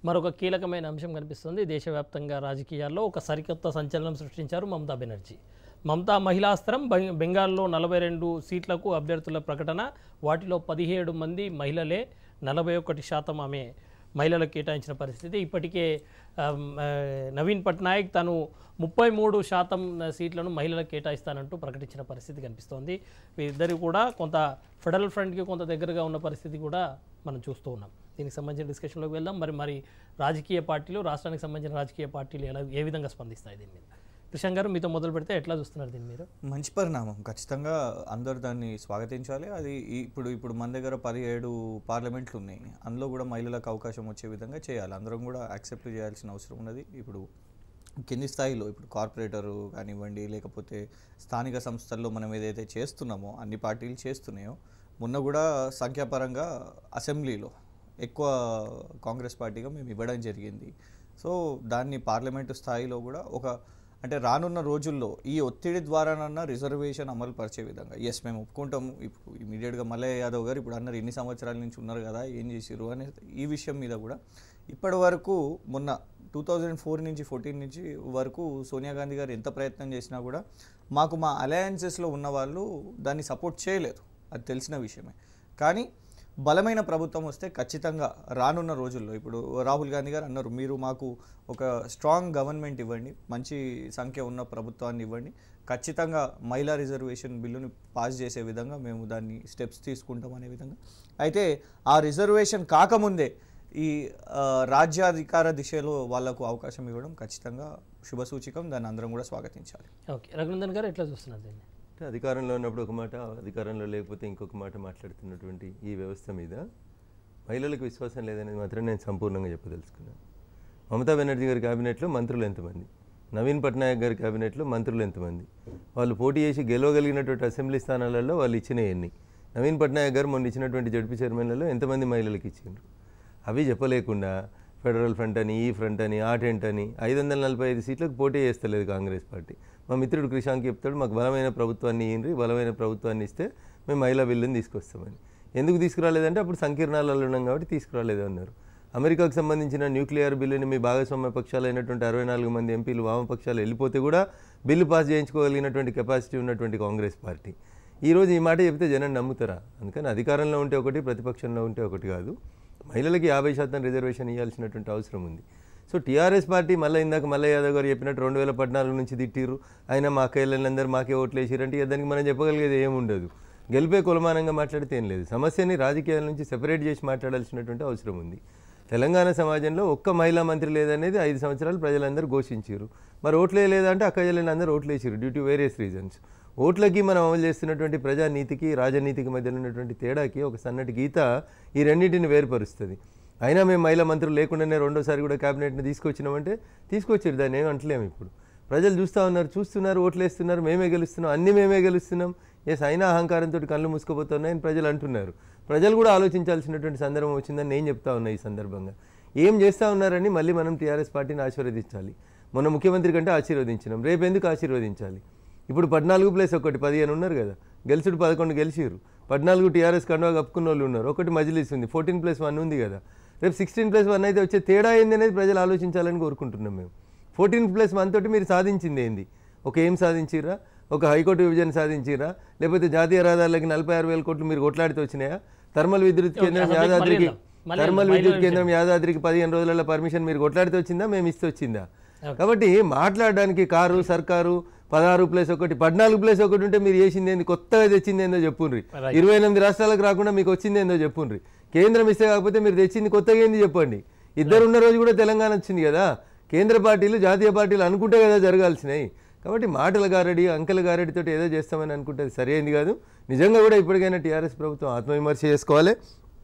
మరొక కీలకమైన అంశం కనిపిస్తుంది దేశవ్యాప్తంగా రాజకీయాల్లో ఒక సరికొత్త సంచలనం సృష్టించారు మమతా బెనర్జీ మమతా మహిళాస్త్రం బెంగ- బెంగాల్లో నలభై రెండు సీట్లకు అభ్యర్థుల ప్రకటన వాటిలో పదిహేడు మంది మహిళలే నలభై ఒకటి శాతం ఆమె మహిళలకు కేటాయించిన పరిస్థితి ఇప్పటికే ఆమ్, ఆ, నవీన్ పట్నాయక్ తను ముప్పై మూడు శాతం సీట్లను మహిళలకు కేటాయిస్తానంటూ ప్రకటించిన పరిస్థితి కనిపిస్తోంది వీరిద్దరు కూడా కొంత ఫెడరల్ ఫ్రంట్కి కొంత దగ్గరగా ఉన్న పరిస్థితి కూడా మనం చూస్తూ ఉన్నాం దీనికి సంబంధించిన డిస్కషన్లోకి వెళ్దాం మరి మరి రాజకీయ పార్టీలు రాష్ట్రానికి సంబంధించిన రాజకీయ పార్టీలు ఎలా ఏ విధంగా స్పందిస్తాయి దీని మీద కృష్ణ గారు మీతో మొదలు పెడితే ఎట్లా చూస్తున్నారు దీని మీరు మంచి పరిణామం ఖచ్చితంగా అందరు దాన్ని స్వాగతించాలి అది ఈ- ఇప్పుడు ఇప్పుడు మన దగ్గర పదిహేడు పార్లమెంట్లు ఉన్నాయి అందులో కూడా మహిళలకు అవకాశం వచ్చే విధంగా చేయాలి అందరం కూడా యాక్సెప్ట్ చేయాల్సిన అవసరం ఉన్నది ఇప్పుడు కింది స్థాయిలో ఇప్పుడు కార్పొరేటరు కానివ్వండి లేకపోతే స్థానిక సంస్థల్లో మనం ఏదైతే చేస్తున్నామో అన్ని పార్టీలు చేస్తున్నాయో మొన్న కూడా సంఖ్యాపరంగా అసెంబ్లీలో ఎక్కువ కాంగ్రెస్ పార్టీగా మేము ఇవ్వడం జరిగింది సో దాన్ని పార్లమెంటు స్థాయిలో కూడా ఒక అంటే రానున్న రోజుల్లో ఈ ఒత్తిడి ద్వారానన్నా రిజర్వేషన్ అమలు పరిచే విధంగా ఎస్ మేము ఒప్పుకుంటాము ఇప్పుడు ఇమీడియట్గా మల్లయ్య యాదవ్ గారు ఇప్పుడు అన్నారు ఎన్ని సంవత్సరాల నుంచి ఉన్నారు కదా ఏం చేసిర్రు అనే ఈ విషయం మీద కూడా ఇప్పటి వరకు మొన్న టూ థౌజండ్ ఫోర్ నుంచి ఫోర్టీన్ నుంచి వరకు సోనియా గాంధీ గారు ఎంత ప్రయత్నం చేసినా కూడా మాకు మా అలయన్సెస్లో ఉన్న వాళ్ళు దాన్ని సపోర్ట్ చేయలేదు అది తెలిసిన విషయమే కానీ బలమైన ప్రభుత్వం వస్తే ఖచ్చితంగా రానున్న రోజుల్లో ఇప్పుడు రాహుల్ గాంధీ గారు అన్నారు మీరు మాకు ఒక స్ట్రాంగ్ గవర్నమెంట్ ఇవ్వండి మంచి సంఖ్య ఉన్న ప్రభుత్వాన్ని ఇవ్వండి ఖచ్చితంగా మహిళా రిజర్వేషన్ బిల్లుని పాస్ చేసే విధంగా మేము దాన్ని స్టెప్స్ తీసుకుంటాం అనే విధంగా అయితే ఆ రిజర్వేషన్ కాకముందే ఈ ఆ, రాజ్యాధికార దిశలో వాళ్లకు అవకాశం ఇవ్వడం ఖచ్చితంగా శుభసూచికం దాన్ని అందరం కూడా స్వాగతించాలి ఓకే రఘునందన్ గారు ఎట్లా చూస్తున్నారు దీన్ని అంటే అధికారంలో ఉన్నప్పుడు ఒక మాట అధికారంలో లేకపోతే ఇంకొక మాట మాట్లాడుతున్నటువంటి ఈ వ్యవస్థ మీద మహిళలకు విశ్వాసం లేదనేది మాత్రం నేను సంపూర్ణంగా చెప్పదలుచుకున్నాను మమతా బెనర్జీ గారి క్యాబినెట్లో మంత్రులు ఎంతమంది నవీన్ పట్నాయక్ గారి క్యాబినెట్లో మంత్రులు ఎంతమంది వాళ్ళు పోటీ చేసి గెలవగలిగినటువంటి అసెంబ్లీ స్థానాలలో వాళ్ళు ఇచ్చిన ఎన్ని నవీన్ పట్నాయక్ గారు మొన్న ఇచ్చినటువంటి జడ్పీ చైర్మన్లలో ఎంతమంది మహిళలకు ఇచ్చిండ్రు అవి చెప్పలేకుండా ఫెడరల్ ఫ్రంట్ అని ఈ ఫ్రంట్ అని ఆ టెంట్ అని ఐదు వందల నలభై ఐదు సీట్లకు పోటీ చేస్తలేదు కాంగ్రెస్ పార్టీ మా మిత్రుడు కృషాంక్ చెప్తాడు మాకు బలమైన ప్రభుత్వాన్ని ఇయ్యండి బలమైన ప్రభుత్వాన్ని ఇస్తే మేము మహిళా బిల్లుని తీసుకొస్తామని ఎందుకు తీసుకురాలేదంటే అప్పుడు సంకీర్ణాలలో ఉన్నాం కాబట్టి తీసుకురాలేదు అన్నారు అమెరికాకు సంబంధించిన న్యూక్లియర్ బిల్లుని మీ భాగస్వామ్య పక్షాలైనటువంటి అరవై నాలుగు మంది ఎంపీలు వామపక్షాలు వెళ్ళిపోతే కూడా బిల్లు పాస్ చేయించుకోగలిగినటువంటి కెపాసిటీ ఉన్నటువంటి కాంగ్రెస్ పార్టీ ఈ రోజు ఈ మాట చెప్తే జనం నమ్ముతారా అందుకని అధికారంలో ఉంటే ఒకటి ప్రతిపక్షంలో ఉంటే ఒకటి కాదు మహిళలకి యాభై శాతం రిజర్వేషన్ ఇవ్వాల్సినటువంటి అవసరం ఉంది సో టీఆర్ఎస్ పార్టీ మళ్ళీ ఇందాక మల్లయ్య యాదవ్ గారు చెప్పినట్టు రెండు వేల పద్నాలుగు నుంచి తిట్టిర్రు ఆయన మా అక్కయ్యలందరూ మాకే ఓట్లు వేసిరంటే ఇక దానికి మనం చెప్పగలిగేది ఏముండదు గెలిపే కులమానంగా మాట్లాడితే ఏం లేదు సమస్యని రాజకీయాల నుంచి సెపరేట్ చేసి మాట్లాడాల్సినటువంటి అవసరం ఉంది తెలంగాణ సమాజంలో ఒక్క మహిళా మంత్రి లేదనేది ఐదు సంవత్సరాలు ప్రజలందరూ ఘోషించారు మరి ఓట్లే లేదంటే అక్కజల్లని అందరూ ఓట్లు వేసారు డ్యూ టు వేరియస్ రీజన్స్ ఓట్లకి మనం అమలు చేస్తున్నటువంటి ప్రజానీతికి రాజనీతికి మధ్యలో ఉన్నటువంటి తేడాకి ఒక సన్నటి గీత ఈ రెండింటిని వేరుపరుస్తుంది అయినా మేము మహిళా మంత్రులు లేకుండానే రెండోసారి కూడా క్యాబినెట్ని తీసుకొచ్చినామంటే తీసుకొచ్చారు దాన్ని ఏం అంటలేము ఇప్పుడు ప్రజలు చూస్తూ ఉన్నారు చూస్తున్నారు ఓట్లు వేస్తున్నారు మేమే గెలుస్తున్నాం అన్ని మేమే గెలుస్తున్నాం ఎస్ అయినా అహంకారంతో కళ్ళు మూసుకుపోతున్నాయని ప్రజలు అంటున్నారు ప్రజలు కూడా ఆలోచించాల్సినటువంటి సందర్భం వచ్చిందని నేను చెప్తా ఉన్నా ఈ సందర్భంగా ఏం చేస్తూ ఉన్నారని మళ్ళీ మనం టీఆర్ఎస్ పార్టీని ఆశీర్వదించాలి మొన్న ముఖ్యమంత్రి కంటే ఆశీర్వదించినాం రేపు ఎందుకు ఆశీర్వదించాలి ఇప్పుడు పద్నాలుగు ప్లేస్ ఒకటి పదిహేను ఉన్నారు కదా గెలిచుడు పదకొండు గెలిచిరు పద్నాలుగు టీఆర్ఎస్ కండువా కప్పుకున్న వాళ్ళు ఉన్నారు ఒకటి మజిలీస్ ఉంది ఫోర్టీన్ ప్లస్ వన్ ఉంది కదా రేపు సిక్స్టీన్ ప్లస్ వన్ అయితే వచ్చే తేడా ఏంది అనేది ప్రజలు ఆలోచించాలని కోరుకుంటున్నాం మేము ఫోర్టీన్ ప్లస్ వన్ తోటి మీరు సాధించింది ఏంది ఒక ఏం సాధించిరా ఒక హైకోర్టు విభజన సాధించిరా లేకపోతే జాతీయ రహదారులకి నలభై ఆరు వేల కోట్లు మీరు కొట్లాడితే వచ్చినాయా థర్మల్ విద్యుత్ కేంద్రం అసలు మళ్ళీ యాదాద్రికి వెళ్దాం. మళ్ళీ థర్మల్ వెళ్దాం. విద్యుత్ మహిళల కేంద్రం యాదాద్రికి పదిహేను రోజులలో పర్మిషన్ మీరు కొట్లాడితే వచ్చిందా మేము ఇస్తే వచ్చిందా కాబట్టి మాట్లాడడానికి కారు సర్కారు పదహారు ప్లేస్ ఒకటి పద్నాలుగు ప్లేస్ ఒకటి ఉంటే మీరు చేసింది ఏంది కొత్తగా తెచ్చింది ఏందో చెప్పుండ్రి Right. ఇరవై ఎనిమిది రాష్ట్రాలకు రాకుండా మీకు వచ్చింది ఏందో చెప్పుండ్రి కేంద్రం ఇస్తే కాకపోతే మీరు తెచ్చింది కొత్తగా ఏంది చెప్పండి ఇద్దరు ఉన్న రోజు కూడా తెలంగాణ వచ్చింది కదా కేంద్ర పార్టీలు జాతీయ పార్టీలు అనుకుంటే కదా జరగాల్సినాయి కాబట్టి మాటల గారడి అంకెల గారడితో ఏదో చేస్తామని అనుకుంటే అది సరైనది కాదు నిజంగా కూడా ఇప్పటికైనా టీఆర్ఎస్ ప్రభుత్వం ఆత్మవిమర్శ చేసుకోవాలి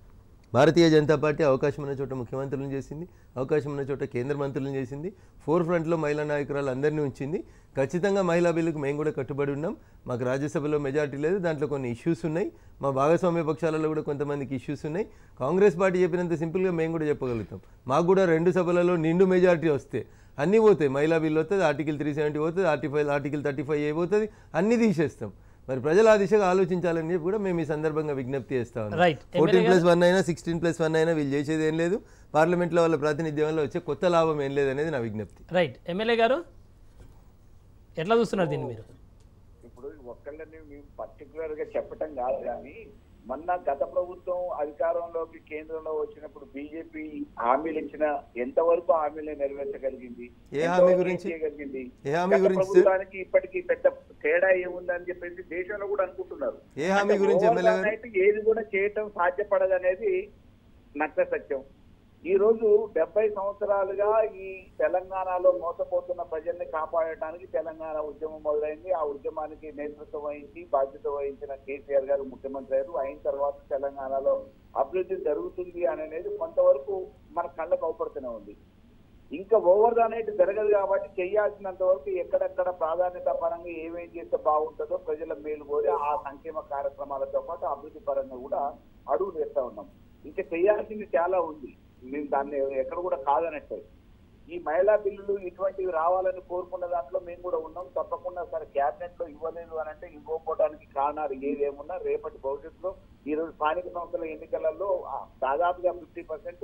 భారతీయ జనతా పార్టీ అవకాశం ఉన్న చోట ముఖ్యమంత్రులను చేసింది అవకాశం ఉన్న చోట కేంద్ర మంత్రులను చేసింది ఫోర్ ఫ్రంట్లో మహిళా నాయకురాలు అందరినీ ఉంచింది ఖచ్చితంగా మహిళా బిల్లుకు మేము కూడా కట్టుబడి ఉన్నాం మాకు రాజ్యసభలో మెజార్టీ లేదు దాంట్లో కొన్ని ఇష్యూస్ ఉన్నాయి మా భాగస్వామ్య పక్షాలలో కూడా కొంతమందికి ఇష్యూస్ ఉన్నాయి కాంగ్రెస్ పార్టీ చెప్పినంత సింపుల్గా మేము కూడా చెప్పగలుగుతాం మాకు కూడా రెండు సభలలో నిండు మెజార్టీ వస్తే అన్నీ పోతాయి మహిళా బిల్లు వస్తుంది ఆర్టికల్ త్రీ సెవెంటీ పోతుంది thirty five article thirty five A పోతుంది అన్నీ తీసేస్తాం మరి ప్రజలు ఆ దిశగా ఆలోచించాలని చెప్పి కూడా మేము ఈ సందర్భంగా విజ్ఞప్తి చేస్తా ఉన్నాం Right. ఫోర్టీన్ ప్లస్ వన్ అయినా సిక్స్టీన్ ప్లస్ వన్ అయినా వీళ్ళు చేసేది ఏం లేదు పార్లమెంట్లో వాళ్ళ ప్రాతినిధ్యం వల్ల వచ్చే కొత్త లాభం ఏం లేదు అనేది నా విజ్ఞప్తి రైట్ ఎమ్మెల్యే గారు ఎట్లా చూస్తున్నారు దీన్ని మీరు ఇప్పుడు ఒక్కళ్ళని మేము పర్టికులర్ గా చెప్పటం కాదు కానీ మొన్న గత ప్రభుత్వం అధికారంలోకి కేంద్రంలో వచ్చినప్పుడు బీజేపీ హామీలు ఇచ్చిన ఎంతవరకు హామీలు నెరవేర్చగలిగింది ఏ హామీ ఎంతవరకు గురించి? చేయగలిగింది ఏ హామీ గత గురించి, సార్? ప్రభుత్వానికి ఇప్పటికీ పెద్ద తేడా ఏముందని చెప్పేసి దేశంలో కూడా అనుకుంటున్నారు ఏ హామీ అంటే గురించి ఎమ్మెల్యే గారు? overnight ఏది కూడా చేయటం సాధ్యపడదనేది నగ్న సత్యం ఈ రోజు డెబ్బై సంవత్సరాలుగా ఈ తెలంగాణలో మోసపోతున్న ప్రజల్ని కాపాడటానికి తెలంగాణ ఉద్యమం మొదలైంది ఆ ఉద్యమానికి నేతృత్వం వహించి బాధ్యత వహించిన కేసీఆర్ గారు ముఖ్యమంత్రి అయ్యారు అయిన తర్వాత తెలంగాణలో అభివృద్ధి జరుగుతుంది అనేది కొంతవరకు మన కళ్ళకు అవపడుతూనే ఉంది ఇంకా ఓవర్ అనేది జరగదు కాబట్టి చేయాల్సినంత వరకు ఎక్కడెక్కడ ప్రాధాన్యత పరంగా ఏమేం చేస్తే బాగుంటుందో ప్రజల మేలు కోరి ఆ సంక్షేమ కార్యక్రమాలతో పాటు అభివృద్ధి పరంగా కూడా అడుగులు వేస్తా ఉన్నాం ఇంకా చేయాల్సింది చాలా ఉంది మేము దాన్ని ఎక్కడ కూడా కాదనట్లేదు ఈ మహిళా బిల్లులు ఇటువంటివి రావాలని కోరుకున్న దాంట్లో మేము కూడా ఉన్నాం తప్పకుండా సరే క్యాబినెట్ లో ఇవ్వలేదు అని అంటే ఇవ్వకపోవడానికి కారణాలు ఏదేమున్నా రేపటి భవిష్యత్తులో ఈ రోజు స్థానిక సంస్థల ఎన్నికలలో ఆ, దాదాపుగా ఫిఫ్టీ పర్సెంట్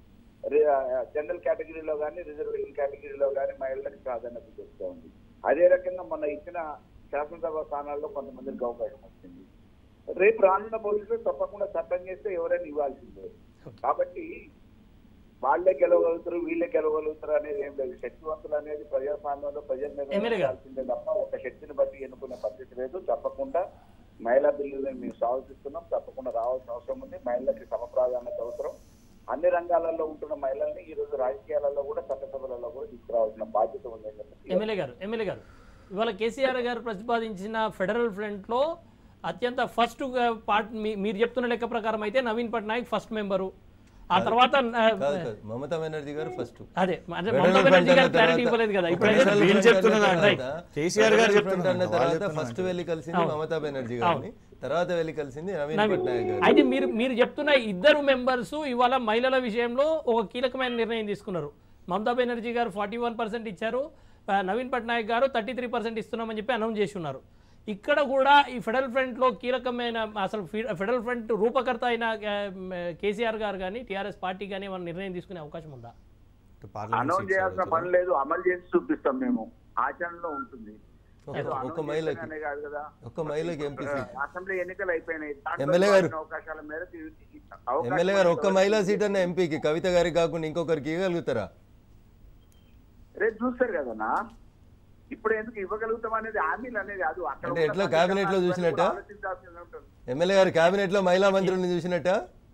జనరల్ కేటగిరీలో కానీ రిజర్వేషన్ కేటగిరీలో కానీ మహిళలకు ప్రాధాన్యత ఇస్తూ ఉంది అదే రకంగా మొన్న ఇచ్చిన శాసనసభ స్థానాల్లో కొంతమందికి అవకాశం వచ్చింది రేపు రానున్న భవిష్యత్తులో తప్పకుండా చట్టం చేస్తే ఎవరైనా ఇవ్వాల్సిందే కాబట్టి వాళ్ళే గెలవగలుగుతారు వీళ్ళే గెలవగలుగుతారు అనేది ఏం లేదు శక్తివంతులు అనేది ప్రజాస్వామ్యంలో ప్రజల మీద ఎమ్మెల్యే గారు. ఉండాల్సిందే తప్ప ఒక శక్తిని బట్టి ఎన్నుకునే పరిస్థితి లేదు తప్పకుండా మహిళా బిల్లులను మేము స్వాగతిస్తున్నాం తప్పకుండా రావాల్సిన అవసరం ఉంది మహిళలకి సమ ప్రాధాన్యత అవసరం అన్ని రంగాలలో ఉంటున్న మహిళల్ని ఈ రోజు రాజకీయాలలో కూడా చట్టసభలలో కూడా తీసుకురావాల్సిన బాధ్యత ఉంది అని చెప్పి ఎమ్మెల్యే గారు ఎమ్మెల్యే గారు ఇవాళ కేసీఆర్ గారు ప్రతిపాదించిన ఫెడరల్ ఫ్రంట్లో అత్యంత ఫస్ట్ పార్ట్ మీ- మీరు చెప్తున్న లెక్క ప్రకారం అయితే నవీన్ పట్నాయక్ ఫస్ట్ మెంబరు ఆ తర్వాత ఆ, కాదు కాదు మమతా బెనర్జీ గారు ఫస్ట్ అదే అంటే మమతా బెనర్జీ గారు క్లారిటీ ఇవ్వలేదు కదా ఇప్పుడైతే వీళ్ళు చెప్తున్నది అంటే కేసీఆర్ గారు చెప్తున్నారు అన్న వాళ్ళు తర్వాత చెప్తున్నారు ఫస్ట్ వెళ్ళి కలిసింది మమతా బెనర్జీ గారిని తర్వాత వెళ్ళి కలిసింది నవీన్ పట్నాయక్ గారు అయితే మీరు మీరు చెప్తున్న ఇద్దరు మెంబర్స్ ఇవాళ మహిళల విషయంలో ఒక కీలకమైన నిర్ణయం తీసుకున్నారు మమతా బెనర్జీ గారు ఫార్టీ వన్ పర్సెంట్ ఇచ్చారు ఆ, నవీన్ పట్నాయక్ గారు థర్టీ త్రీ పర్సెంట్ ఇస్తున్నామని చెప్పి అనౌన్స్ చేసి ఉన్నారు ఇక్కడ కూడా ఈ ఫెడరల్ ఫ్రంట్లో కీలకమైన అసలు ఫి- ఫెడరల్ ఫ్రంట్ రూపకర్త అయిన ఆ, కేసీఆర్ గారు కానీ టీఆర్ఎస్ పార్టీ కానీ ఏమైనా నిర్ణయం తీసుకునే అవకాశం ఉందా పార్లమెంట్ అనౌన్స్ సీట్స్ చేయాల్సిన అడుగుతున్నారు. పని లేదు అమలు చేసి చూపిస్తాం మేము ఆచరణలో ఉంటుంది ఒక- ఏదో ఒక announce మహిళకి చేస్తేనే కాదు కదా ఒక్క మహిళకి ఎంపీ సీట్ అసెంబ్లీ ఎన్నికలు అయిపోయినాయి దాంట్లో ఎమ్మెల్యే గారు. ఇవ్వాల్సిన అవకాశాల మేరకు ఈ- ఈ అవకాశం ఎమ్మెల్యే గారు ఒక్క ఎవరికి మహిళా సీట్ అన్న ఎంపీకి కవిత గారికి కాకుండా ఇంకొకరికి ఇవ్వగలుగుతారా రేపు చూస్తారు కదన్నా ఇప్పుడు ఎందుకు ఇవ్వగలుగుతాం అనేది హామీలు అనేది అది అక్కడ అంటే ఉన్న ఎట్లా సమీకరణాలు cabinet లో ఇవన్నీ చూసినట్ట? కూడా ఆలోచించాల్సి ఉంటుంది. ఎమ్మెల్యే గారు కేబినెట్ లో మహిళా మంత్రుల్ని చూసినట్ట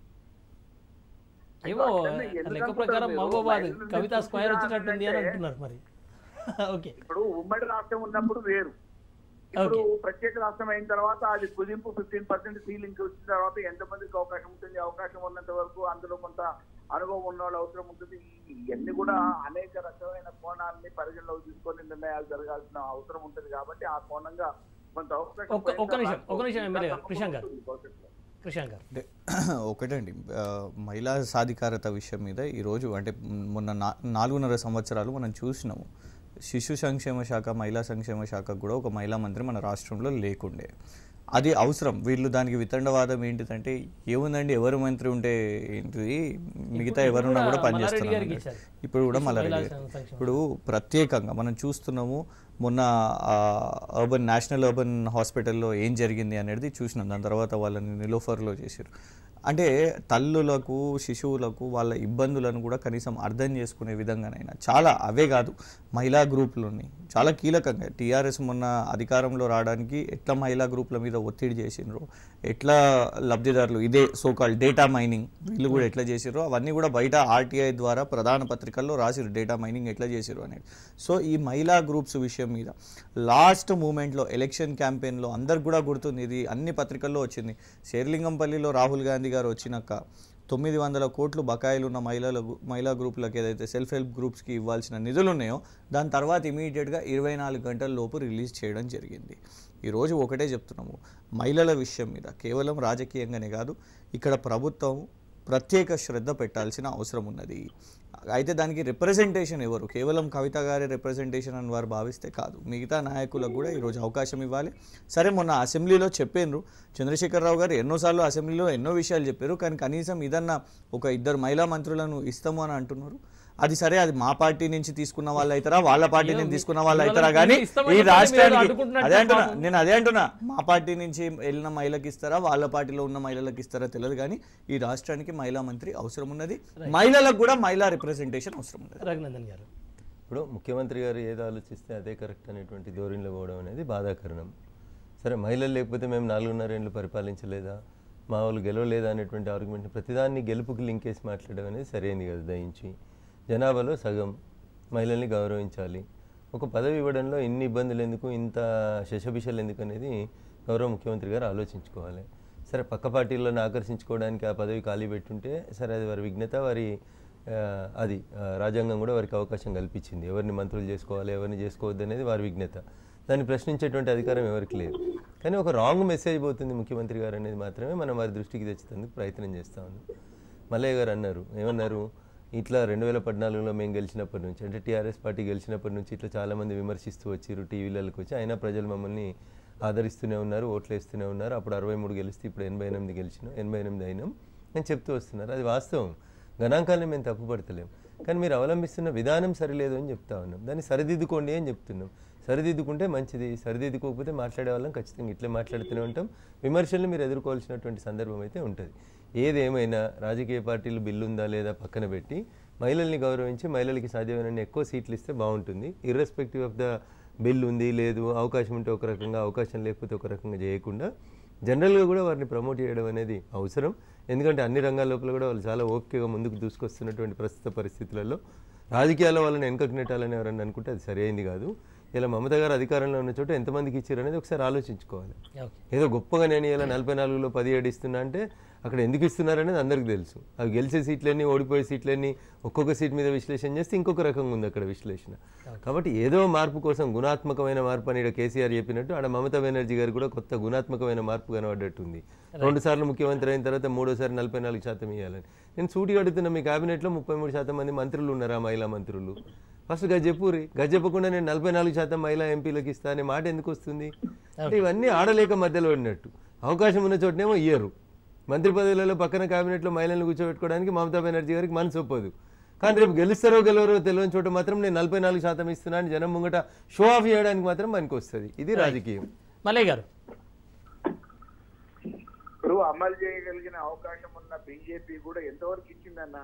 ఏమో అట్లనే ఎందుకు లెక్క అనుకుంటారు ప్రకారం మీరు? మహబూబాద్ మహిళల్ని కవిత స్క్వేర్ వచ్చినట్టుంది అని అంటే- అంటున్నారు మరి ఓకే ఇప్పుడు ఉమ్మడి రాష్ట్రం ఉన్నప్పుడు వేరు ఇప్పుడు ప్రత్యేక రాష్ట్రం అయిన తర్వాత అది కుదింపు ఫిఫ్టీన్ పర్సెంట్ సీలింగ్ వచ్చిన తర్వాత ఎంతమందికి అవకాశం ఉంటుంది అవకాశం ఉన్నంత వరకు అందులో కొంత అనుభవం ఉన్న వాళ్ళు అవసరం ఉంటుంది ఈ- ఇవన్నీ కూడా అనేక రకమైన కోణాలని పరిగణలోకి తీసుకొని నిర్ణయాలు జరగాల్సిన అవసరం ఉంటుంది కాబట్టి ఆ కోణంగా కొంత అవకాశం ఒక్క- ఒక్క నిమిషం, పోయిన ఒక్క నిమిషం ఎమ్మెల్యే గారు, తప్పకుండా కృష్ణ గారు. ఉంటుంది భవిష్యత్తులో. కృషాంక్ గారు అంటే ఒకటండి ఆ, మహిళా సాధికారత విషయం మీద ఈరోజు అంటే మొన్న నా నాలుగున్నర సంవత్సరాలు మనం చూసినాము శిశు సంక్షేమ శాఖ మహిళా సంక్షేమ శాఖకు కూడా ఒక మహిళా మంత్రి మన రాష్ట్రంలో లేకుండే అది అవసరం వీళ్ళు దానికి వితండవాదం ఏంటిదంటే ఏముందండి ఎవరు మంత్రి ఉంటే ఏంటిది మిగతా ఎవరున్నా కూడా కూడా మల్లారెడ్డి పనిచేస్తున్నారు గారికి అన్నట్టు. ఇచ్చారు. ఇప్పుడు కూడా శిశు మల్లారెడ్డి మహిళా గారు. సంక్షేమ ఇప్పుడు ప్రత్యేకంగా మనం చూస్తున్నాము మొన్న అర్బన్ నేషనల్ అర్బన్ హాస్పిటల్లో ఏం జరిగింది అనేది చూసినాం దాని తర్వాత వాళ్ళని నిలోఫర్లో చేశారు అంటే తల్లులకు శిశువులకు వాళ్ళ ఇబ్బందులను కూడా కనీసం అర్థం చేసుకునే విధంగానైనా చాలా అవే కాదు మహిళా గ్రూపులని చాలా కీలకంగా టీఆర్ఎస్ మొన్న అధికారంలో రావడానికి ఎట్లా మహిళా గ్రూపుల మీద ఒత్తిడి చేసిండ్రు ఎట్లా లబ్ధిదారులు ఇదే సోకాల్ డేటా మైనింగ్ వీళ్ళు కూడా ఎట్లా చేసిర్రో అవన్నీ కూడా బయట ఆర్టీఐ ద్వారా ప్రధాన పత్రికల్లో రాసిరు డేటా మైనింగ్ ఎట్లా చేసిర్రు అనేది సో ఈ మహిళా గ్రూప్స్ విషయం మీద లాస్ట్ మూమెంట్లో ఎలక్షన్ క్యాంపెయిన్లో అందరికి కూడా గుర్తుంది ఇది అన్ని పత్రికల్లో వచ్చింది శేర్లింగంపల్లిలో రాహుల్ గాంధీ గారు వచ్చినాక తొమ్మిది వందల కోట్లు బకాయిలు ఉన్న మహిళల మహిళా గ్రూపులకు ఏదైతే సెల్ఫ్ హెల్ప్ గ్రూప్స్కి ఇవ్వాల్సిన నిధులు ఉన్నాయో దాని తర్వాత ఇమీడియట్గా ఇరవై నాలుగు గంటల లోపు రిలీజ్ చేయడం జరిగింది ఈరోజు ఒకటే చెప్తున్నాము మహిళల విషయం మీద కేవలం రాజకీయంగానే కాదు ఇక్కడ ప్రభుత్వం ప్రత్యేక శ్రద్ధ పెట్టాల్సిన అవసరం ఉన్నది అయితే దానికి రిప్రజెంటేషన్ ఎవరు కేవలం కవిత గారి రిప్రజెంటేషన్ అని వారు భావిస్తే కాదు మిగతా నాయకులకు కూడా ఈరోజు అవకాశం ఇవ్వాలి సరే మొన్న అసెంబ్లీలో చెప్పారు చంద్రశేఖరరావు గారు ఎన్నోసార్లు అసెంబ్లీలో ఎన్నో విషయాలు చెప్పారు కానీ కనీసం ఇదన్నా ఒక ఇద్దరు మహిళా మంత్రులను ఇస్తాము అని అంటున్నారు అది సరే అది మా పార్టీ నుంచి తీసుకున్న వాళ్ళు అవుతారా వాళ్ళ పార్టీ నుంచి తీసుకున్న వాళ్ళు అవుతారా కానీ ఇస్తామని ఈ చెప్పండి, మీరు రాష్ట్రానికి అడ్డుకుంటున్నట్టు అదే అంటున్నా పాపం. నేను అదే అంటున్నా మా పార్టీ నుంచి వెళ్ళిన మహిళకి ఇస్తారా వాళ్ళ పార్టీలో ఉన్న మహిళలకు ఇస్తారా తెలియదు కానీ ఈ రాష్ట్రానికి మహిళా మంత్రి అవసరం ఉన్నది మహిళలకు కూడా మహిళా రిప్రజెంటేషన్ అవసరం ఉన్నది రఘునందన్ గారు ఇప్పుడు ముఖ్యమంత్రి గారు ఏది ఆలోచిస్తే అదే కరెక్ట్ అనేటువంటి ధోరణిలో పోవడం అనేది బాధాకరణం సరే మహిళలు లేకపోతే మేము నాలుగున్నర ఏళ్ళు పరిపాలించలేదా మా వాళ్ళు గెలవలేదా అనేటువంటి ఆర్గ్యుమెంట్ ప్రతిదాన్ని గెలుపుకి లింక్ చేసి మాట్లాడడం అనేది సరైనది కదా దయించి జనాభాలో సగం మహిళల్ని గౌరవించాలి ఒక పదవి ఇవ్వడంలో ఇన్ని ఇబ్బందులు ఎందుకు ఇంత శశభిషలు ఎందుకు అనేది గౌరవ ముఖ్యమంత్రి గారు ఆలోచించుకోవాలి సరే పక్క పార్టీలను ఆకర్షించుకోవడానికి ఆ పదవి ఖాళీ పెట్టుంటే సరే అది వారి విఘ్నత వారి ఆ, అది ఆ, రాజ్యాంగం కూడా వారికి అవకాశం కల్పించింది ఎవరిని మంత్రులు చేసుకోవాలి ఎవరిని చేసుకోవద్దు అనేది వారి విఘ్నత దాన్ని ప్రశ్నించేటువంటి అధికారం ఎవరికి లేదు కానీ ఒక రాంగ్ మెసేజ్ పోతుంది ముఖ్యమంత్రి గారు అనేది మాత్రమే మనం వారి దృష్టికి తెచ్చేందుకు ప్రయత్నం చేస్తా ఉన్నాం మల్లయ్య గారు అన్నారు ఏమన్నారు ఇట్లా రెండు వేల పద్నాలుగులో మేము గెలిచినప్పటి నుంచి అంటే టీఆర్ఎస్ పార్టీ గెలిచినప్పటి నుంచి ఇట్లా చాలామంది విమర్శిస్తూ వచ్చిర్రు టీవీలకు వచ్చి అయినా ప్రజలు మమ్మల్ని ఆదరిస్తూనే ఉన్నారు ఓట్లు వేస్తూనే ఉన్నారు అప్పుడు అరవై మూడు గెలిస్తే ఇప్పుడు ఎనభై ఎనిమిది గెలిచినాం ఎనభై ఎనిమిది అయినాం అని చెప్తూ వస్తున్నారు అది వాస్తవం గణాంకాలను మేము తప్పుపడతలేం కానీ మీరు అవలంబిస్తున్న విధానం సరిలేదు అని చెప్తా ఉన్నాం దాన్ని సరిదిద్దుకోండి అని చెప్తున్నాం సరిదిద్దుకుంటే మంచిది సరిదిద్దుకోకపోతే మాట్లాడే వాళ్ళం ఖచ్చితంగా ఇట్లే మాట్లాడుతూనే ఉంటాం విమర్శలను మీరు ఎదుర్కోవాల్సినటువంటి సందర్భం అయితే ఉంటుంది ఏదేమైనా రాజకీయ పార్టీలు బిల్లు ఉందా లేదా పక్కన పెట్టి మహిళల్ని గౌరవించి మహిళలకి సాధ్యమైన ఎక్కువ సీట్లు ఇస్తే బాగుంటుంది ఇర్రెస్పెక్టివ్ ఆఫ్ ద బిల్ ఉంది లేదు అవకాశం ఉంటే ఒక రకంగా అవకాశం లేకపోతే ఒక రకంగా చేయకుండా జనరల్గా కూడా వారిని ప్రమోట్ చేయడం అనేది అవసరం ఎందుకంటే అన్ని రంగాల లోపల కూడా వాళ్ళు చాలా ఓపికగా ముందుకు దూసుకొస్తున్నటువంటి ప్రస్తుత పరిస్థితులలో రాజకీయాల్లో వాళ్ళని వెనకకు నెట్టాలని ఎవరన్నా అనుకుంటే అది సరైంది కాదు ఇలా మమత గారు అధికారంలో ఉన్న చోట ఎంతమందికి ఇచ్చారు అనేది ఒకసారి ఆలోచించుకోవాలి ఓకే ఏదో గొప్పగా నేను ఇలా నలభై నాలుగులో పదిహేడు ఇస్తున్నా అంటే అక్కడ ఎందుకు ఇస్తున్నారనేది అందరికీ తెలుసు అవి గెలిచే సీట్లన్నీ ఓడిపోయే సీట్లన్నీ ఒక్కొక్క సీట్ మీద విశ్లేషణ చేస్తే ఇంకొక రకంగా ఉంది అక్కడ విశ్లేషణ కాబట్టి ఏదో మార్పు కోసం గుణాత్మకమైన మార్పు అని ఇక్కడ కేసీఆర్ చెప్పినట్టు ఆడ మమతా బెనర్జీ గారు కూడా కొత్త గుణాత్మకమైన మార్పు కనబడ్డట్టుంది రెండు సార్లు ముఖ్యమంత్రి అయిన తర్వాత మూడోసారి నలభై నాలుగు శాతం ఇవ్వాలని నేను సూటిగా అడుగుతున్నా మీ క్యాబినెట్లో ముప్పై మూడు శాతం మంది మంత్రులు ఉన్నారా మహిళా మంత్రులు ఫస్ట్ గది చెప్పురి గది చెప్పకుండా నేను నలభై నాలుగు శాతం మహిళా ఎంపీలకు ఇస్తా అనే మాట ఎందుకు వస్తుంది అంటే ఇవన్నీ ఆడలేక మధ్యలో ఉన్నట్టు అవకాశం ఉన్న చోటనేమో ఇయ్యరు మంత్రి పదవులలో పక్కన క్యాబినెట్లో మహిళలను కూర్చోబెట్టుకోవడానికి మమతా బెనర్జీ గారికి మనసు ఒప్పదు కానీ రేపు గెలుస్తారో గెలవరో తెలియని చోట మాత్రం నేను నలభై నాలుగు శాతం ఇస్తున్నా అని జనం ముంగట షో ఆఫ్ చేయడానికి మాత్రం మనకు వస్తుంది ఇది రాజకీయం మల్లయ్య గారు ఇప్పుడు అమలు చేయగలిగిన అవకాశం ఉన్న బీజేపీ కూడా ఎంతవరకు ఇచ్చిందన్న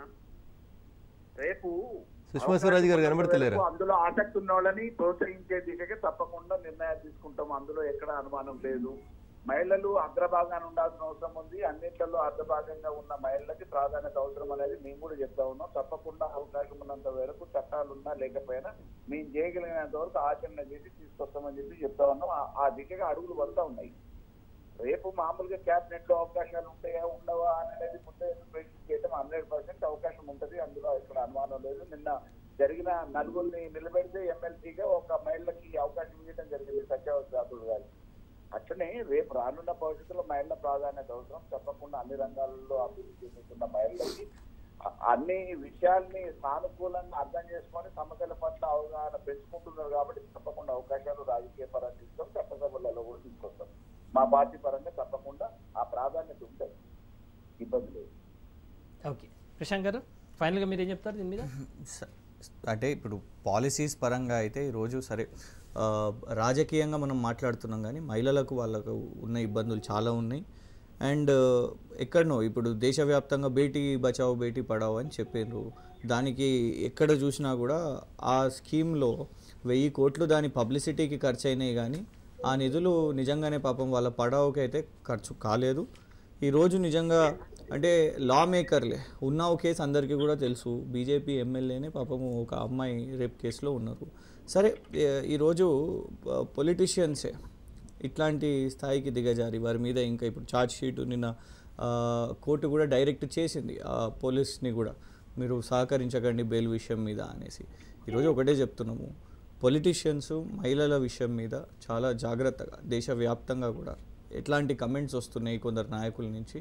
రేపు సుష్మా స్వరాజ్ గారు కనబడతలేరా? రేపు అందులో ఆసక్తి ఉన్న వాళ్ళని ప్రోత్సహించే దిశగా తప్పకుండా నిర్ణయాలు తీసుకుంటాం అందులో ఎక్కడ అనుమానం లేదు మహిళలు అగ్రభాగాన ఉండాల్సిన అవసరం ఉంది అన్నిట్లలో అర్ధభాగంగా ఉన్న మహిళలకి ప్రాధాన్యత అవసరం అనేది మేము కూడా చెప్తా ఉన్నాం తప్పకుండా అవకాశం ఉన్నంత వరకు చట్టాలు ఉన్నా లేకపోయినా మేము చేయగలిగినంత వరకు ఆచరణ చేసి తీసుకొస్తామని చెప్పి చెప్తా ఉన్నాం ఆ- ఆ దిశగా అడుగులు పడతా ఉన్నాయి రేపు మామూలుగా క్యాబినెట్ లో అవకాశాలు ఉంటాయా ఉండవా అనేది ముందే ప్రెడిక్ట్ చేయడం హండ్రెడ్ పర్సెంట్ అవకాశం ఉంటది అందులో ఇక్కడ అనుమానం లేదు నిన్న జరిగిన నలుగురిని నిలబెడితే ఎమ్మెల్సీగా ఒక మహిళకి అవకాశం ఇవ్వడం జరిగింది సత్యవతి రాథోడ్ గారు అట్లనే రేపు రానున్న భవిష్యత్తులో మహిళల ప్రాధాన్యత అవసరం తప్పకుండా అన్ని రంగాలలో అభివృద్ధి చెందుతున్న మహిళలకి అ- అన్ని విషయాల్ని సానుకూలంగా అర్థం చేసుకొని సమస్యల పట్ల అవగాహన పెంచుకుంటున్నారు కాబట్టి తప్పకుండా అవకాశాలు రాజకీయ పరంగా ఇస్తాం చట్టసభలలో కూడా తీసుకొస్తాం మా పార్టీ పరంగా తప్పకుండా ఆ ప్రాధాన్యత ఉంటుంది ఇబ్బంది లేదు ఓకే ప్రశాంత్ గారు ఫైనల్గా మీరు ఏం చెప్తారు దీని మీద స- అంటే ఇప్పుడు పాలసీస్ పరంగా అయితే ఈరోజు సరే ఆ, రాజకీయంగా మనం మాట్లాడుతున్నాం కానీ మహిళలకు వాళ్ళకు ఉన్న ఇబ్బందులు చాలా ఉన్నాయి అండ్ ఎక్కడనో ఇప్పుడు దేశవ్యాప్తంగా బేటీ బచావో బేటీ పడావో అని చెప్పారు దానికి ఎక్కడ చూసినా కూడా ఆ స్కీమ్లో వెయ్యి కోట్లు దాని పబ్లిసిటీకి ఖర్చు అయినాయి కానీ ఆ నిధులు నిజంగానే పాపం వాళ్ళ పడావుకి అయితే ఖర్చు కాలేదు ఈరోజు నిజంగా అంటే లా మేకర్లే ఉన్న ఒక కేసు అందరికీ కూడా తెలుసు బీజేపీ ఎమ్మెల్యేనే పాపము ఒక అమ్మాయి రేప్ కేసులో ఉన్నారు సరే ఏ- ఈరోజు పొలిటీషియన్సే ఇట్లాంటి స్థాయికి దిగజారి వారి మీద ఇంకా ఇప్పుడు ఛార్జ్ షీట్ నిన్న ఆ, కోర్టు కూడా డైరెక్ట్ చేసింది ఆ పోలీస్ని కూడా మీరు సహకరించకండి బెయిల్ విషయం మీద అనేసి ఈరోజు ఒకటే చెప్తున్నాము పొలిటీషియన్స్ మహిళల విషయం మీద చాలా జాగ్రత్తగా దేశవ్యాప్తంగా కూడా ఎట్లాంటి కమెంట్స్ వస్తున్నాయి కొందరు నాయకుల నుంచి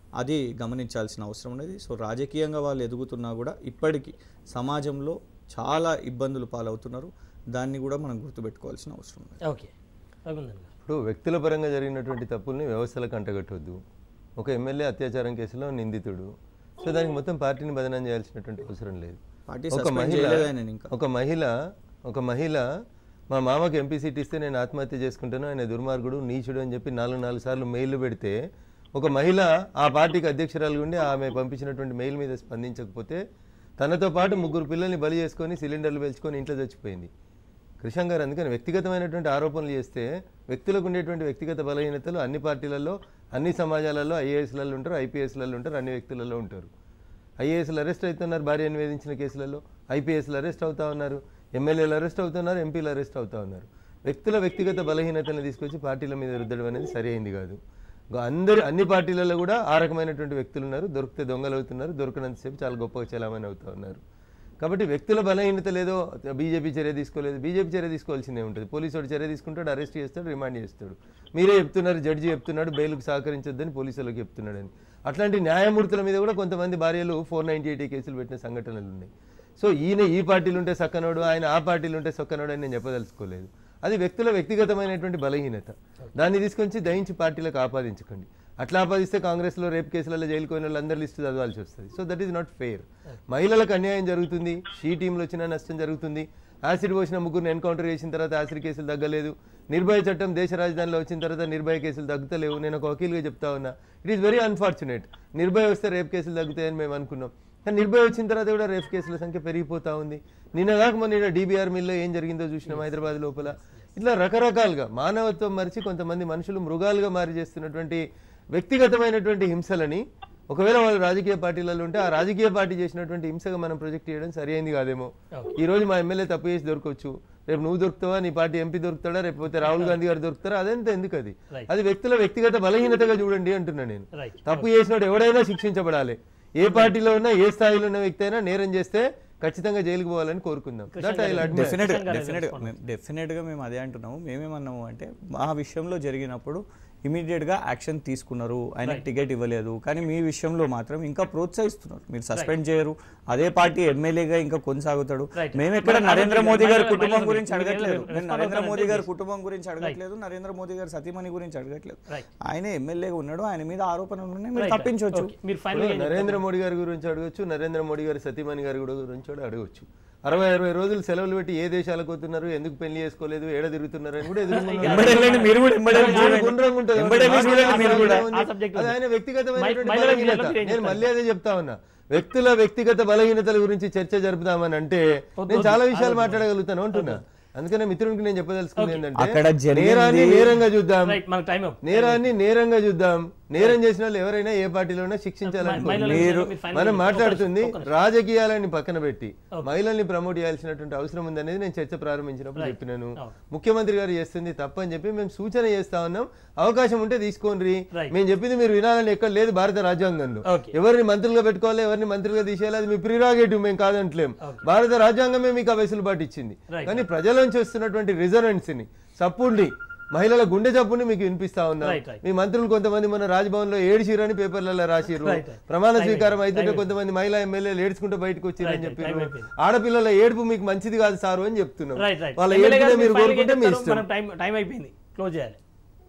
అది గమనించాల్సిన అవసరం ఉన్నది సో రాజకీయంగా వాళ్ళు ఎదుగుతున్నా కూడా ఇప్పటికీ సమాజంలో చాలా ఇబ్బందులు పాలవుతున్నారు దాన్ని కూడా మనం గుర్తుపెట్టుకోవాల్సిన అవసరం ఉంది ఓకే రఘునందన్ గారు ఇప్పుడు వ్యక్తుల పరంగా జరిగినటువంటి తప్పుల్ని వ్యవస్థలకు అంటగట్టవద్దు ఒక ఎమ్మెల్యే అత్యాచారం కేసులో నిందితుడు సో దానికి మొత్తం పార్టీని బదనం చేయాల్సినటువంటి అవసరం లేదు పార్టీ ఒక సస్పెండ్ మహిళ చేయలేదు ఆయన ఇంకా ఒక మహిళ ఒక మహిళ మా మామకి ఎంపీ సీట్ ఇస్తే నేను ఆత్మహత్య చేసుకుంటాను ఆయన దుర్మార్గుడు నీచుడు అని చెప్పి నాలుగు నాలుగు సార్లు మెయిల్ పెడితే ఒక మహిళ ఆ పార్టీకి అధ్యక్షురాలు ఉండి ఆమె పంపించినటువంటి మెయిల్ మీద స్పందించకపోతే తనతో పాటు ముగ్గురు పిల్లల్ని బలి చేసుకొని సిలిండర్లు పెంచుకొని ఇంట్లో చచ్చిపోయింది కృష్ణ గారు అందుకని వ్యక్తిగతమైనటువంటి ఆరోపణలు చేస్తే వ్యక్తులకు ఉండేటువంటి వ్యక్తిగత బలహీనతలు అన్ని పార్టీలలో అన్ని సమాజాలలో ఐఏఎస్లలో ఉంటారు ఐపీఎస్లలో ఉంటారు అన్ని వ్యక్తులలో ఉంటారు ఐఏఎస్లు అరెస్ట్ అవుతున్నారు భార్యను వేధించిన కేసులలో ఐపీఎస్లు అరెస్ట్ అవుతా ఉన్నారు ఎమ్మెల్యేలు అరెస్ట్ అవుతున్నారు ఎంపీలు అరెస్ట్ అవుతా ఉన్నారు వ్యక్తుల వ్యక్తిగత బలహీనతలను తీసుకొచ్చి పార్టీల మీద రుద్దడం అనేది సరైంది కాదు ఇంకా అందరి అన్ని పార్టీలలో కూడా ఆ రకమైనటువంటి వ్యక్తులు ఉన్నారు దొరికితే దొంగలు అవుతున్నారు దొరికినంతసేపు చాలా గొప్పగా చలామణి అవుతా ఉన్నారు కాబట్టి వ్యక్తుల బలహీనత లేదో బీజేపీ చర్య తీసుకోలేదు బీజేపీ చర్య తీసుకోవాల్సిందే ఉంటుంది పోలీసు వాడు చర్య తీసుకుంటాడు అరెస్ట్ చేస్తాడు రిమాండ్ చేస్తాడు మీరే చెప్తున్నారు జడ్జి చెప్తున్నాడు బెయిల్కి సహకరించొద్దని పోలీసులకు చెప్తున్నాడని అట్లాంటి న్యాయమూర్తుల మీద కూడా కొంతమంది భార్యలు ఫోర్ నైంటీ ఎయిటీ కేసులు పెట్టిన సంఘటనలు ఉన్నాయి సో ఈయన ఈ పార్టీలు ఉంటే సక్కనోడు ఆయన ఆ పార్టీలు ఉంటే సక్కనోడు అని నేను చెప్పదలుచుకోలేదు అది వ్యక్తుల వ్యక్తిగతమైనటువంటి బలహీనత దాన్ని తీసుకొచ్చి దయించి పార్టీలకు ఆపాదించకండి అట్లా ఆపాదిస్తే కాంగ్రెస్లో రేప్ కేసులలో జైలు పోయిన వాళ్ళందరి లిస్టు చదవాల్సి వస్తుంది so that is not fair మహిళలకు అన్యాయం జరుగుతుంది షీ టీంలో వచ్చిన నష్టం జరుగుతుంది యాసిడ్ పోసిన ముగ్గురిని ఎన్కౌంటర్ చేసిన తర్వాత యాసిడ్ కేసులు తగ్గలేదు నిర్భయ చట్టం దేశ రాజధానిలో వచ్చిన తర్వాత నిర్భయ కేసులు తగ్గుతలేవు నేను ఒక వకీల్గా చెప్తా ఉన్నా it is very unfortunate Nirbhaya వస్తే రేప్ కేసులు తగ్గుతాయని మేము అనుకున్నాం కానీ నిర్భయ వచ్చిన తర్వాత కూడా రేప్ కేసుల సంఖ్య పెరిగిపోతా ఉంది నిన్న కాక మొన్న డీబీఆర్ మిల్లో ఏం జరిగిందో చూసినాం హైదరాబాద్ లోపల ఇట్లా రకరకాలుగా మానవత్వం మరిచి కొంతమంది మనుషులు మృగాలుగా మారి చేస్తున్నటువంటి వ్యక్తిగతమైనటువంటి హింసలని ఒకవేళ వాళ్ళు రాజకీయ పార్టీలలో ఉంటే ఆ రాజకీయ పార్టీ చేసినటువంటి హింసగా మనం ప్రొజెక్ట్ చేయడం సరైంది కాదేమో ఈ రోజు మా ఎమ్మెల్యే తప్పు చేసి దొరకవచ్చు రేపు నువ్వు దొరుకుతావా నీ పార్టీ ఎంపీ దొరుకుతాడా రేపు పోతే రాహుల్ గాంధీ గారు దొరుకుతారా అదంతా ఎందుకు అది Right. అది వ్యక్తుల వ్యక్తిగత బలహీనతగా చూడండి అంటున్నా నేను రైట్ తప్పు చేసినాడు ఎవడైనా శిక్షించబడాలి ఏ పార్టీలో ఉన్నా ఏ స్థాయిలో ఉన్న వ్యక్తి అయినా నేరం చేస్తే ఖచ్చితంగా జైలుకు పోవాలని కోరుకుందాం దట్ ఐ డెఫినెట్ కృష్ణ గారు డెఫినెట్ డెఫినెట్గా మేము అదే అంటున్నాము మేమేమన్నాము అంటే మా విషయంలో జరిగినప్పుడు ఇమీడియట్గా యాక్షన్ తీసుకున్నారు ఆయన టికెట్ ఇవ్వలేదు కానీ మీ విషయంలో మాత్రం ఇంకా ప్రోత్సహిస్తున్నారు మీరు సస్పెండ్ చేయరు అదే పార్టీ ఎమ్మెల్యేగా ఇంకా కొనసాగుతాడు Right. మేము ఎక్కడ మరి నరేంద్ర అది మోదీ గారి మహిళల- కుటుంబం మహిళల గురించి గురించి అడగట్లేదు మీరు నేను నరేంద్ర respond మోదీ గారి అవుతారని కుటుంబం గురించి అడగట్లేదు నరేంద్ర మోదీ గారి సతీమణి గురించి అడగట్లేదు Right. ఆయన ఎమ్మెల్యేగా ఉన్నాడు ఆయన మీద ఆరోపణలు ఉన్నాయి మీరు Right, right. తప్పించవచ్చు Okay. మీరు ఫైనల్ నరేంద్ర మోడీ గారి గురించి అడగొచ్చు నరేంద్ర మోడీ గారి సతీమణి గారి కూడా గురించి కూడా అడగొచ్చు అరవై అరవై రోజులు సెలవులు పెట్టి ఏ దేశాలకు పోతున్నారు ఎందుకు పెళ్లి చేసుకోలేదు ఏడ తిరుగుతున్నారు అని కూడా ఎదురు ఎంబడెళ్ళండి మీరు కూడా ఎంబడెళ్ళి చూడండి. ఎంబడెళ్ళి చూడండి మీరు కూడా. ఆ subject అది ఆయన వ్యక్తిగతమైనటువంటి మహిళల బలహీనత. విషయంలో మీరు ఏం నేను మళ్ళీ అదే చెప్తా ఉన్నా వ్యక్తుల వ్యక్తిగత బలహీనతల గురించి చర్చ జరుపుదామని అంటే నేను చాలా విషయాలు మాట్లాడగలుగుతాను అంటున్నా అందుకనే మిత్రునికి నేను చెప్పదలుచుకుంది ఏంటంటే అక్కడ జరిగింది- నేరాన్ని నేరంగా చూద్దాం రైట్ మనకు టైం అప్ నేరాన్ని నేరంగా చూద్దాం నేరం చేసిన వాళ్ళు ఎవరైనా ఏ పార్టీలోనే శిక్షించాలని మహిళల కోరుకుంటున్నాం. విషయంలో మీరు final మనం ఒక మాట్లాడుతుంది నిమిషం, ఒక రాజకీయాలని పక్కన పెట్టి మహిళల్ని ప్రమోట్ చేయాల్సినటువంటి అవసరం ఉందనేది నేను చర్చ ప్రారంభించినప్పుడు చెప్పినాను అవును. ముఖ్యమంత్రి గారు చేస్తుంది తప్పని చెప్పి మేము సూచన చేస్తా ఉన్నాం అవకాశం ఉంటే తీసుకోండి Right. మేము చెప్పింది మీరు వినాలని ఎక్కడ లేదు భారత రాజ్యాంగంలో Okay. ఎవరిని మంత్రులుగా పెట్టుకోవాలి ఎవరిని మంత్రులుగా తీసేయాలి అది మీ ప్రిరాగేటివ్ మేము కాదంటలేం భారత రాజ్యాంగమే మీకు ఆ వెసులుబాటు ఇచ్చింది Right. కానీ ప్రజల నుంచి వస్తున్నటువంటి రిజర్వెంట్స్ ని సపోర్ట్ని మహిళల గుండె చప్పుని మీకు వినిపిస్తా ఉన్నాం Right, right. మీ మంత్రులు కొంతమంది మన రాజ్భవన్ లో ఏడ్చిరని పేపర్లలో రాసిర్రు Right, right. ప్రమాణ Time స్వీకారం అయిపోయింది. అయితే Time కొంతమంది మహిళా ఎమ్మెల్యేలు ఏడ్చుకుంటూ బయటకు వచ్చిరని Right, right. చెప్పారు Time అయిపోయింది. ఆడపిల్లల ఏడుపు మీకు మంచిది కాదు సారు అని చెప్తున్నాం రైట్ రైట్ వాళ్ళ ఎమ్మెల్యే ఏడుపునే గారు మీరు మీరు final గా కోరుకుంటే మీ చెప్తారు. ఇష్టం మనం టైం టైం అయిపోయింది క్లోజ్ చేయాలి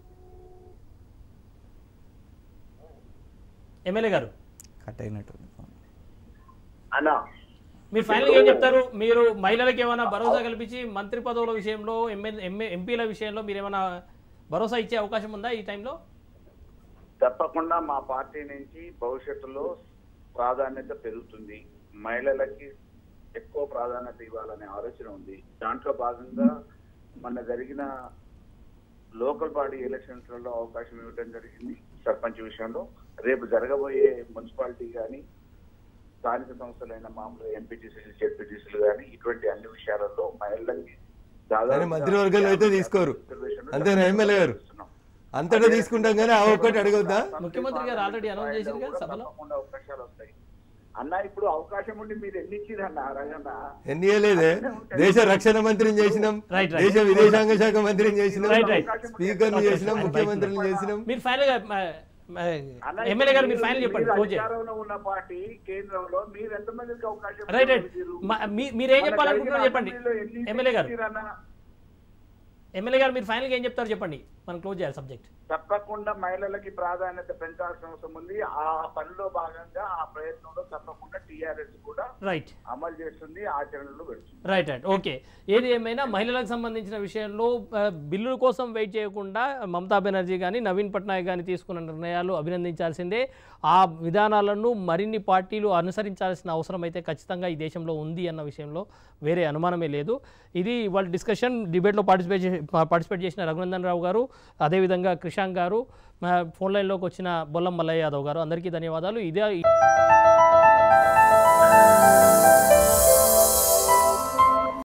ఎమ్మెల్యే గారు కట్ అయినట్టు అన్నా మీరు ఫైనల్ ఏం చెప్తారు మీరు మహిళలకు ఏమైనా భరోసా కల్పించి మంత్రి పదవుల విషయంలో ఎమ్మెల్యే ఎంఏ ఎంపీల విషయంలో మీరు ఏమైనా భరోసా ఇచ్చే అవకాశం ఉందా ఈ టైంలో తప్పకుండా మా పార్టీ నుంచి భవిష్యత్తులో ప్రాధాన్యత పెరుగుతుంది మహిళలకి ఎక్కువ ప్రాధాన్యత ఇవ్వాలనే ఆలోచన ఉంది దాంట్లో భాగంగా మొన్న జరిగిన లోకల్ బాడీ ఎలక్షన్స్ లలో అవకాశం ఇవ్వడం జరిగింది సర్పంచ్ విషయంలో రేపు జరగబోయే మున్సిపాలిటీ కానీ స్థానిక సంస్థలైన మామూలు ఎంపీటీసీలు జెడ్పీటీసీలు కానీ ఇటువంటి అన్ని విషయాలలో మహిళలకి కానీ మంత్రివర్గంలో అయితే తీసుకోరు. రిజర్వేషన్లు అంతేనా ఎమ్మెల్యే గారు? ఇస్తున్నాం. అంతటా తీసుకుంటాం కానీ ఆ ఒక్కటి అడగొద్దా ముఖ్యమంత్రి గారు already announce చేశారు కదా సభలో. తప్పకుండా అవకాశాలు వస్తాయి అన్న ఇప్పుడు అవకాశం ఉండి మీరు ఎన్ని ఇచ్చిరన్న రంగన్న ఎన్ని లేదే దేశ రక్షణ మంత్రిని చేసినాం Right, right. దేశ విదేశాంగ శాఖ మంత్రిని చేసినాం Right, right. స్పీకర్ని చేసినాం ముఖ్యమంత్రిని చేసినాం మీరు ఫైనల్ గా అన్న, ఎమ్మెల్యే గారు మీరు మీరు- ఫైనల్ చెప్పండి మీరు క్లోజ్ చేయండి అధికారంలో ఉన్న పార్టీ కేంద్రంలో మీరు ఎంతమందికి అవకాశం రైట్ రైట్ ఇవ్వగలిగారు? మ- మీ- మీరేం మన చెప్పాలనుకుంటున్నారో జరిగిన చెప్పండి అసెంబ్లీలో ఎన్ని ఎమ్మెల్యే గారు ఇచ్చిరన్న? ఎమ్మెల్యే గారు మీరు ఫైనల్గా ఏం చెప్తారో చెప్పండి మనం క్లోజ్ చేయాలి సబ్జెక్ట్ తప్పకుండా మహిళలకి ప్రాధాన్యత పెంచాల్సిన అవసరం ఉంది ఆ పనిలో భాగంగా ఆ ప్రయత్నంలో తప్పకుండా టీఆర్ఎస్ కూడా రైట్ అమలు చేస్తుంది ఆచరణలో పెడుతుంది రైట్ రైట్ ఓకే ఏది ఏమైనా మహిళలకు సంబంధించిన విషయంలో ఆ, బిల్లుల కోసం వెయిట్ చేయకుండా మమతా బెనర్జీ కానీ నవీన్ పట్నాయక్ కానీ తీసుకున్న నిర్ణయాలు అభినందించాల్సిందే ఆ విధానాలను మరిన్ని పార్టీలు అనుసరించాల్సిన అవసరం అయితే ఖచ్చితంగా ఈ దేశంలో ఉంది అన్న విషయంలో వేరే అనుమానమే లేదు ఇది వాళ్ళ డిస్కషన్ డిబేట్లో పార్టిసిపేట్ చే- పార్టిసిపేట్ చేసిన రఘునందన్ రావు గారు అదేవిధంగా క్రిషాంక్ గారు మా ఫోన్ లైన్లోకి వచ్చిన బొల్లం మల్లయ్య యాదవ్ గారు అందరికీ ధన్యవాదాలు ఇదే